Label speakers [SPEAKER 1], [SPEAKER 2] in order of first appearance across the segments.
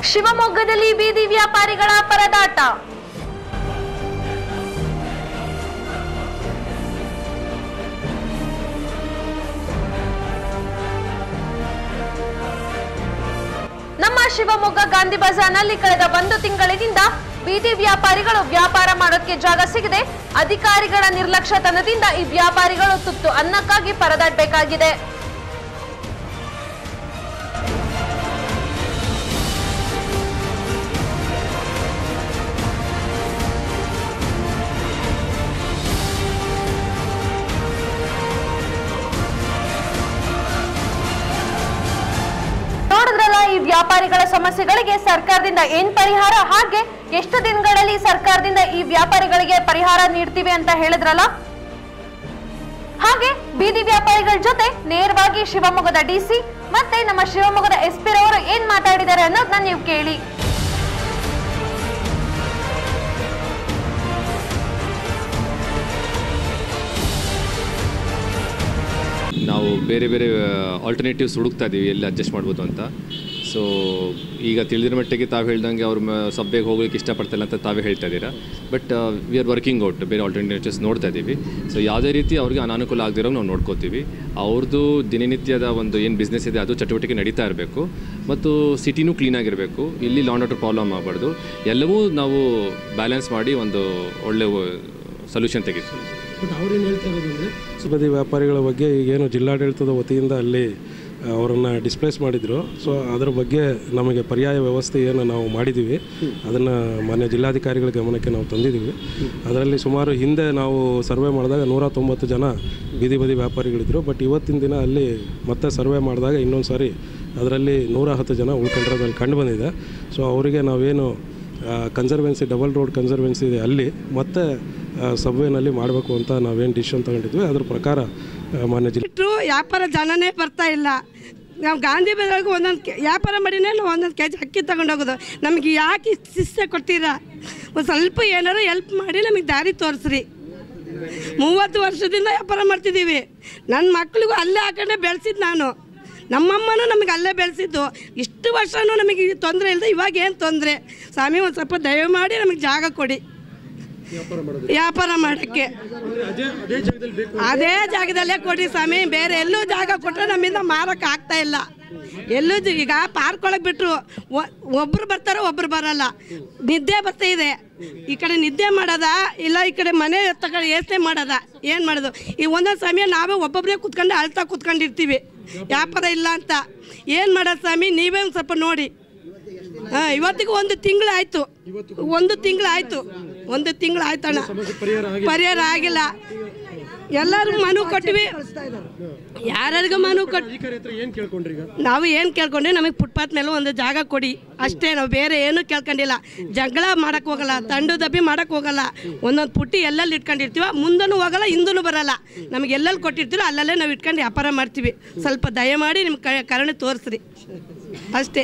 [SPEAKER 1] ಶಿವಮೊಗ್ಗದಲ್ಲಿ ಬೀದಿ ವ್ಯಾಪಾರಿಗಳ ಪರದಾಟ ನಮ್ಮ ಶಿವಮೊಗ್ಗ ಗಾಂಧಿ ಬಜಾರ್ನಲ್ಲಿ ಕಳೆದ ಒಂದು ತಿಂಗಳಿನಿಂದ ಬೀದಿ ವ್ಯಾಪಾರಿಗಳು ವ್ಯಾಪಾರ ಮಾಡೋಕೆ ಜಾಗ ಸಿಗದೆ ಅಧಿಕಾರಿಗಳ ನಿರ್ಲಕ್ಷ್ಯತನದಿಂದ ಈ ವ್ಯಾಪಾರಿಗಳು ತುತ್ತು ಅನ್ನಕ್ಕಾಗಿ ಪರದಾಡಬೇಕಾಗಿದೆ ನೋಡಿದ್ರಲ್ಲ ಈ ವ್ಯಾಪಾರಿಗಳ ಸಮಸ್ಯೆಗಳಿಗೆ ಸರ್ಕಾರದಿಂದ ಏನ್ ಪರಿಹಾರ ಹಾಗೆ ಎಷ್ಟು ದಿನಗಳಲ್ಲಿ ಸರ್ಕಾರದಿಂದ ಈ ವ್ಯಾಪಾರಿಗಳಿಗೆ ಪರಿಹಾರ ನೀಡ್ತೀವಿ ಅಂತ ಹೇಳಿದ್ರಲ್ಲ ಹಾಗೆ ಬೀದಿ ವ್ಯಾಪಾರಿಗಳ ಜೊತೆ ನೇರವಾಗಿ ಶಿವಮೊಗ್ಗದ ಡಿಸಿ ಮತ್ತೆ ನಮ್ಮ ಶಿವಮೊಗ್ಗದ ಎಸ್ ಪಿ ರವರು ಏನ್ ಮಾತಾಡಿದ್ದಾರೆ ಅನ್ನೋದನ್ನ ನೀವು ಕೇಳಿ
[SPEAKER 2] ನಾವು ಬೇರೆ ಬೇರೆ ಆಲ್ಟರ್ನೇಟಿವ್ಸ್ ಹುಡುಕ್ತಾ ಇದ್ದೀವಿ ಎಲ್ಲಿ ಅಡ್ಜಸ್ಟ್ ಮಾಡ್ಬೋದು ಅಂತ ಸೊ ಈಗ ತಿಳಿದಿರೋ ಮಟ್ಟಿಗೆ ತಾವು ಹೇಳ್ದಂಗೆ ಅವ್ರ ಮ- ಸಭೆಗೆ ಹೋಗೋಕ್ಕೆ ಇಷ್ಟಪಡ್ತಿಲ್ಲ ಅಂತ ತಾವೇ ಹೇಳ್ತಾ ಇದ್ದೀರಾ but we are working out ಬೇರೆ ಆಲ್ಟರ್ನೇಟಿವ್ಸ್ ನೋಡ್ತಾ ಇದ್ದೀವಿ ಸೊ ಯಾವುದೇ ರೀತಿ ಅವ್ರಿಗೆ ಅನಾನುಕೂಲ ಆಗದಿರೋ ನಾವು ನೋಡ್ಕೋತೀವಿ ಅವ್ರದ್ದು ದಿನನಿತ್ಯದ ಒಂದು ಏನು ಬಿಸ್ನೆಸ್ ಇದೆ ಅದು ಚಟುವಟಿಕೆ ನಡೀತಾ ಇರಬೇಕು ಮತ್ತು ಸಿಟಿನೂ ಕ್ಲೀನಾಗಿರಬೇಕು ಇಲ್ಲಿ ಲಾಂಡ್ ಆರ್ಡರ್ ಪ್ರಾಬ್ಲಮ್ ಆಗಬಾರ್ದು ಎಲ್ಲವೂ ನಾವು ಬ್ಯಾಲೆನ್ಸ್ ಮಾಡಿ ಒಂದು ಒಳ್ಳೆ ಸೊಲ್ಯೂಷನ್ ತೆಗಿತೀವಿ
[SPEAKER 3] ಬಟ್ ಅವ್ರೇನು ಹೇಳ್ತಾ ಇರೋದಂದರೆ ಸುಬದಿ ವ್ಯಾಪಾರಿಗಳ ಬಗ್ಗೆ ಈಗೇನು ಜಿಲ್ಲಾಡಳಿತದ ವತಿಯಿಂದ ಅಲ್ಲಿ ಅವರನ್ನು ಡಿಸ್ಪ್ಲೇಸ್ ಮಾಡಿದರು ಸೊ ಅದರ ಬಗ್ಗೆ ನಮಗೆ ಪರ್ಯಾಯ ವ್ಯವಸ್ಥೆ ಏನು ನಾವು ಮಾಡಿದ್ದೀವಿ ಅದನ್ನು ಮಾನ್ಯ ಜಿಲ್ಲಾಧಿಕಾರಿಗಳ ಗಮನಕ್ಕೆ ನಾವು ತಂದಿದ್ದೀವಿ ಅದರಲ್ಲಿ ಸುಮಾರು ಹಿಂದೆ ನಾವು ಸರ್ವೆ ಮಾಡಿದಾಗ ನೂರ ತೊಂಬತ್ತು ಜನ ಬೀದಿ ಬದಿ ವ್ಯಾಪಾರಿಗಳಿದ್ದರು ಬಟ್ ಇವತ್ತಿನ ದಿನ ಅಲ್ಲಿ ಮತ್ತೆ ಸರ್ವೆ ಮಾಡಿದಾಗ ಇನ್ನೊಂದು ಸಾರಿ ಅದರಲ್ಲಿ ನೂರ ಹತ್ತು ಜನ ಉಳ್ಕೊಂಡಿರೋದ್ರಲ್ಲಿ ಕಂಡು ಬಂದಿದೆ ಸೊ ಅವರಿಗೆ ನಾವೇನು ಕನ್ಸರ್ವೆನ್ಸಿ ಡಬಲ್ ರೋಡ್ ಕನ್ಸರ್ವೆನ್ಸಿ ಇದೆ ಅಲ್ಲಿ ಮತ್ತೆ ಸಬ್ವೇನಲ್ಲಿ ಮಾಡಬೇಕು ಅಂತ ನಾವೇನು ಡಿಸಿಷನ್ ತಗೊಂಡಿದ್ವಿ ಅದ್ರ ಪ್ರಕಾರ ಆ, ಮಾನ್ಯ ಜಿಲ್ಲಾ
[SPEAKER 4] ಬಿಟ್ಟರು ವ್ಯಾಪಾರ ಜನನೇ ಬರ್ತಾ ಇಲ್ಲ ನಾವು ಗಾಂಧಿ ಬಜಾರ್ಗೆ ಒಂದೊಂದು ಕೆ ವ್ಯಾಪಾರ ಮಾಡಿನೇ ನಾವು ಒಂದೊಂದು ಕೆ ಜಿ ಅಕ್ಕಿ ತಗೊಂಡೋಗೋದು ನಮಗೆ ಯಾಕೆ ಇಷ್ಟ್ ಶಿಸ್ತೆ ಕೊಡ್ತೀರಾ ಒಂದು ಸ್ವಲ್ಪ ಏನಾರು ಹೆಲ್ಪ್ ಮಾಡಿ ನಮಗೆ ದಾರಿ ತೋರಿಸ್ರಿ ಮೂವತ್ತು ವರ್ಷದಿಂದ ವ್ಯಾಪಾರ ಮಾಡ್ತಿದ್ದೀವಿ ನನ್ನ ಮಕ್ಳಿಗೂ ಅಲ್ಲೇ ಹಾಕೊಂಡೆ ಬೆಳೆಸಿದ್ದು ನಾನು ನಮ್ಮಮ್ಮನೂ ನಮಗೆ ಅಲ್ಲೇ ಬೆಳೆಸಿದ್ದು ಇಷ್ಟು ವರ್ಷನೂ ನಮಗೆ ತೊಂದರೆ ಇಲ್ಲದೆ ಇವಾಗ ಏನು ತೊಂದರೆ ಸ್ವಾಮಿ ಒಂದು ಸ್ವಲ್ಪ ದಯಮಾಡಿ ನಮಗೆ ಜಾಗ ಕೊಡಿ ವ್ಯಾಪಾರ ಮಾಡೋಕ್ಕೆ ಅದೇ ಜಾಗದಲ್ಲೇ ಕೊಡಿ ಸ್ವಾಮಿ ಬೇರೆ ಎಲ್ಲೂ ಜಾಗ ಕೊಟ್ಟರೆ ನಮ್ಮಿಂದ ಮಾರಕ್ಕೆ ಆಗ್ತಾ ಇಲ್ಲ ಎಲ್ಲೂ ಜ- ಈಗ ಪಾರ್ಕ್ ಒಳಗೆ ಬಿಟ್ಟರು ಒಬ್ರು ಬರ್ತಾರೋ ಒಬ್ರು ಬರಲ್ಲ ನಿದ್ದೆ ಬರ್ತಾ ಇದೆ ಈ ಕಡೆ ನಿದ್ದೆ ಮಾಡೋದ ಇಲ್ಲ ಈ ಕಡೆ ಮನೆ ತಗೊಂಡು ಯೋಚನೆ ಮಾಡೋದ ಏನು ಮಾಡೋದು ಈ ಒಂದೊಂದು ಸಮಯ ನಾವೇ ಒಬ್ಬೊಬ್ಬರೇ ಕುತ್ಕೊಂಡು ಅಳ್ತಾ ಕುತ್ಕೊಂಡಿರ್ತೀವಿ ವ್ಯಾಪಾರ ಇಲ್ಲ ಅಂತ ಏನು ಮಾಡೋದು ಸ್ವಾಮಿ ನೀವೇ ಒಂದು ಸ್ವಲ್ಪ ನೋಡಿ ಹಾಂ ಇವತ್ತಿಗೂ ಒಂದು ತಿಂಗಳಾಯ್ತು ಒಂದು ತಿಂಗಳಾಯ್ತು ಒಂದು ತಿಂಗಳು ಆಯ್ತಣ್ಣ ಪರಿಹಾರ ಆಗಿಲ್ಲ ಎಲ್ಲರೂ ಮನು ಕೊಟ್ವಿ ಯಾರ್ಯಾರಿಗೂ ಮನು ಕೊಟ್ಟು
[SPEAKER 3] ಅಧಿಕಾರಿ ಹತ್ರ ಏನು ಕೇಳ್ಕೊಂಡ್ರಿ ಈಗ
[SPEAKER 4] ನಾವು ಏನು ಕೇಳ್ಕೊಂಡ್ರೆ ನಮಗೆ ಫುಟ್ಪಾತ್ ಮೇಲೆ ಒಂದು ಜಾಗ ಕೊಡಿ ಅಷ್ಟೇ ನಾವು ಬೇರೆ ಏನೂ ಕೇಳ್ಕೊಂಡಿಲ್ಲ ಜಗಳ ಮಾಡಕ್ಕೆ ಹೋಗಲ್ಲ ತಂಡು ದಬ್ಬಿ ಮಾಡಕ್ಕೆ ಹೋಗಲ್ಲ ಒಂದೊಂದು ಪುಟ್ಟಿ ಎಲ್ಲೆಲ್ಲಿ ಇಟ್ಕೊಂಡಿರ್ತೀವ ಮುಂದೂ ಹೋಗಲ್ಲ ಹಿಂದೂ ಬರಲ್ಲ ನಮಗೆ ಎಲ್ಲೆಲ್ಲಿ ಕೊಟ್ಟಿರ್ತೀರೋ ಅಲ್ಲಲ್ಲೇ ನಾವು ಇಟ್ಕೊಂಡು ವ್ಯಾಪಾರ ಮಾಡ್ತೀವಿ ಸ್ವಲ್ಪ ದಯಮಾಡಿ ನಿಮ್ಮ ಕ ಕರುಣೆ ತೋರಿಸ್ರಿ ಅಷ್ಟೇ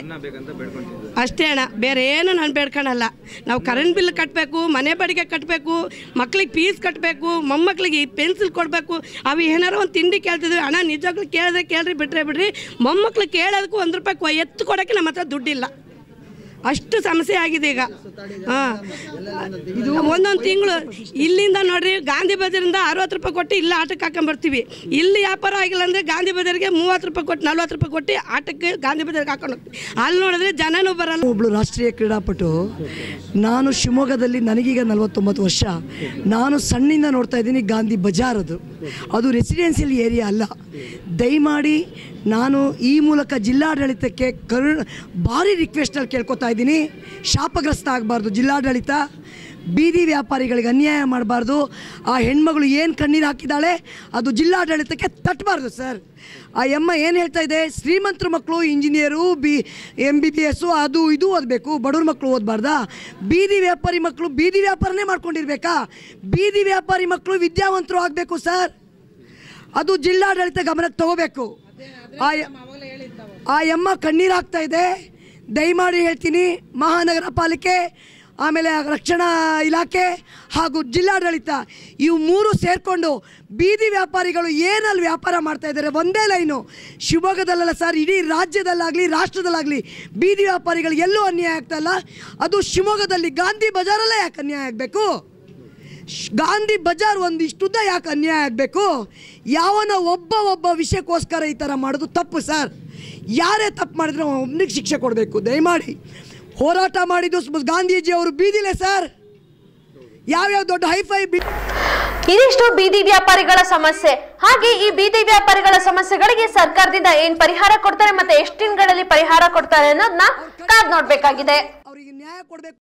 [SPEAKER 4] ಅಷ್ಟೇ ಅಣ್ಣ ಬೇರೆ ಏನು ನಾನು ಬೇಡ್ಕೊಳಲ್ಲ ನಾವು ಕರೆಂಟ್ ಬಿಲ್ ಕಟ್ಟಬೇಕು ಮನೆ ಬಾಡಿಗೆ ಕಟ್ಟಬೇಕು ಮಕ್ಳಿಗೆ ಫೀಸ್ ಕಟ್ಟಬೇಕು ಮೊಮ್ಮಕ್ಳಿಗೆ ಪೆನ್ಸಿಲ್ ಕೊಡಬೇಕು ಅವು ಏನಾರು ಒಂದು ತಿಂಡಿ ಕೇಳ್ತಿದ್ವಿ ಅಣ್ಣ ನಿಜವಾಗ್ಲೂ ಕೇಳಿದ್ರೆ ಕೇಳ್ರಿ ಬಿಟ್ರೆ ಬಿಡ್ರಿ ಮೊಮ್ಮಕ್ಳು ಕೇಳೋದಕ್ಕೂ ಒಂದು ರೂಪಾಯಿ ಕೊ- ಎತ್ತು ಕೊಡೋಕ್ಕೆ ನಮ್ಮ ಹತ್ರ ದುಡ್ಡಿಲ್ಲ ಅಷ್ಟು ಸಮಸ್ಯೆ ಆಗಿದೆ ಈಗ ಹಾಂ ಇದು ಒಂದೊಂದು ತಿಂಗಳು ಇಲ್ಲಿಂದ ನೋಡ್ರಿ ಗಾಂಧಿ ಬಜಾರಿಂದ ಅರವತ್ತು ರೂಪಾಯಿ ಕೊಟ್ಟು ಇಲ್ಲಿ ಆಟಕ್ಕೆ ಹಾಕೊಂಡ್ಬರ್ತೀವಿ ಇಲ್ಲಿ ವ್ಯಾಪಾರ ಆಗಿಲ್ಲ ಅಂದರೆ ಗಾಂಧಿ ಬಜಾರಿಗೆ ಮೂವತ್ತು ರೂಪಾಯಿ ಕೊಟ್ಟು ನಲ್ವತ್ತು ರೂಪಾಯಿ ಕೊಟ್ಟು ಆಟಕ್ಕೆ ಗಾಂಧಿ ಬಜಾರ್ಗೆ ಹಾಕೊಂಡು ಹೋಗ್ತೀವಿ ಅಲ್ಲಿ ನೋಡಿದ್ರೆ ಜನನೂ ಬರಲ್ಲ
[SPEAKER 5] ಒಬ್ಬಳು ರಾಷ್ಟ್ರೀಯ ಕ್ರೀಡಾಪಟು ನಾನು ಶಿವಮೊಗ್ಗದಲ್ಲಿ ನನಗೀಗ ನಲವತ್ತೊಂಬತ್ತು ವರ್ಷ ನಾನು ಸಣ್ಣಿಂದ ನೋಡ್ತಾ ಇದ್ದೀನಿ ಗಾಂಧಿ ಬಜಾರ್ ಅದು ಅದು ರೆಸಿಡೆನ್ಸಿಯಲ್ ಏರಿಯಾ ಅಲ್ಲ ದಯಮಾಡಿ ನಾನು ಈ ಮೂಲಕ ಜಿಲ್ಲಾಡಳಿತಕ್ಕೆ ಕರು ಭಾರಿ ರಿಕ್ವೆಸ್ಟಲ್ಲಿ ಕೇಳ್ಕೊತಾ ಇದ್ದೀನಿ ಶಾಪಗ್ರಸ್ತ ಆಗಬಾರ್ದು ಜಿಲ್ಲಾಡಳಿತ ಬೀದಿ ವ್ಯಾಪಾರಿಗಳಿಗೆ ಅನ್ಯಾಯ ಮಾಡಬಾರ್ದು ಆ ಹೆಣ್ಮಗಳು ಏನು ಕಣ್ಣೀರು ಹಾಕಿದ್ದಾಳೆ ಅದು ಜಿಲ್ಲಾಡಳಿತಕ್ಕೆ ತಟ್ಟಬಾರ್ದು ಸರ್ ಆ ಎಮ್ಮ ಏನು ಹೇಳ್ತಾ ಇದೆ ಶ್ರೀಮಂತರ ಮಕ್ಕಳು engineer B M B B S ಅದು ಇದು ಓದಬೇಕು ಬಡವ್ರ ಮಕ್ಕಳು ಓದಬಾರ್ದಾ ಬೀದಿ ವ್ಯಾಪಾರಿ ಮಕ್ಕಳು ಬೀದಿ ವ್ಯಾಪಾರನೇ ಮಾಡ್ಕೊಂಡಿರ್ಬೇಕಾ ಬೀದಿ ವ್ಯಾಪಾರಿ ಮಕ್ಕಳು ವಿದ್ಯಾವಂತರು ಆಗಬೇಕು ಸರ್ ಅದು ಜಿಲ್ಲಾಡಳಿತ ಗಮನಕ್ಕೆ ತಗೋಬೇಕು ಆ ಯ- ಆ ಎಮ್ಮ ಕಣ್ಣೀರು ಹಾಕ್ತಾ ಇದೆ ದಯಮಾಡಿ ಹೇಳ್ತೀನಿ ಮಹಾನಗರ ಪಾಲಿಕೆ ಆಮೇಲೆ ರಕ್ಷಣಾ ಇಲಾಖೆ ಹಾಗೂ ಜಿಲ್ಲಾಡಳಿತ ಇವು ಮೂರು ಸೇರಿಕೊಂಡು ಬೀದಿ ವ್ಯಾಪಾರಿಗಳು ಏನಲ್ಲಿ ವ್ಯಾಪಾರ ಮಾಡ್ತಾ ಇದ್ದಾರೆ ಒಂದೇ ಲೈನು ಶಿವಮೊಗ್ಗದಲ್ಲ ಸರ್ ಇಡೀ ರಾಜ್ಯದಲ್ಲಾಗಲಿ ರಾಷ್ಟ್ರದಲ್ಲಾಗಲಿ ಬೀದಿ ವ್ಯಾಪಾರಿಗಳು ಎಲ್ಲೂ ಅನ್ಯಾಯ ಆಗ್ತಾ ಇಲ್ಲ ಅದು ಶಿವಮೊಗ್ಗದಲ್ಲಿ ಗಾಂಧಿ ಬಜಾರಲ್ಲೇ ಯಾಕೆ ಅನ್ಯಾಯ ಆಗಬೇಕು ಶ್- ಗಾಂಧಿ ಬಜಾರ್ ಒಂದು ಇಷ್ಟುದ್ದ ಯಾಕೆ ಅನ್ಯಾಯ ಆಗಬೇಕು ಯಾವನ ಒಬ್ಬ ಒಬ್ಬ ವಿಷಯಕ್ಕೋಸ್ಕರ ಈ ಥರ ಮಾಡೋದು ತಪ್ಪು ಸರ್ ಯಾರೇ ತಪ್ಪು ಮಾಡಿದ್ರೆ ಒಬ್ಬನಿಗೆ ಶಿಕ್ಷೆ ಕೊಡಬೇಕು ದಯಮಾಡಿ ಹೋರಾಟ ಮಾಡಿದ್ದು ಸ್- ಗಾಂಧೀಜಿ ಅವರು ಬೀದಿಲೆ ಸರ್ ಯಾವ್ಯಾವ ದೊಡ್ಡ ಹೈಫೈ ಬಿ
[SPEAKER 1] ಇದಿಷ್ಟು ಬೀದಿ ವ್ಯಾಪಾರಿಗಳ ಸಮಸ್ಯೆ ಹಾಗೆ ಈ ಬೀದಿ ವ್ಯಾಪಾರಿಗಳ ಸಮಸ್ಯೆಗಳಿಗೆ ಸರ್ಕಾರದಿಂದ ಏನ್ ಪರಿಹಾರ ಕೊಡ್ತಾರೆ ಮತ್ತೆ ಎಷ್ಟು ದಿನಗಳಲ್ಲಿ ಪರಿಹಾರ ಕೊಡ್ತಾರೆ ಅನ್ನೋದನ್ನ ಕಾದ್ ನೋಡ್ಬೇಕಾಗಿದೆ
[SPEAKER 5] ಅವರಿಗೆ ನ್ಯಾಯ ಕೊಡಬೇಕು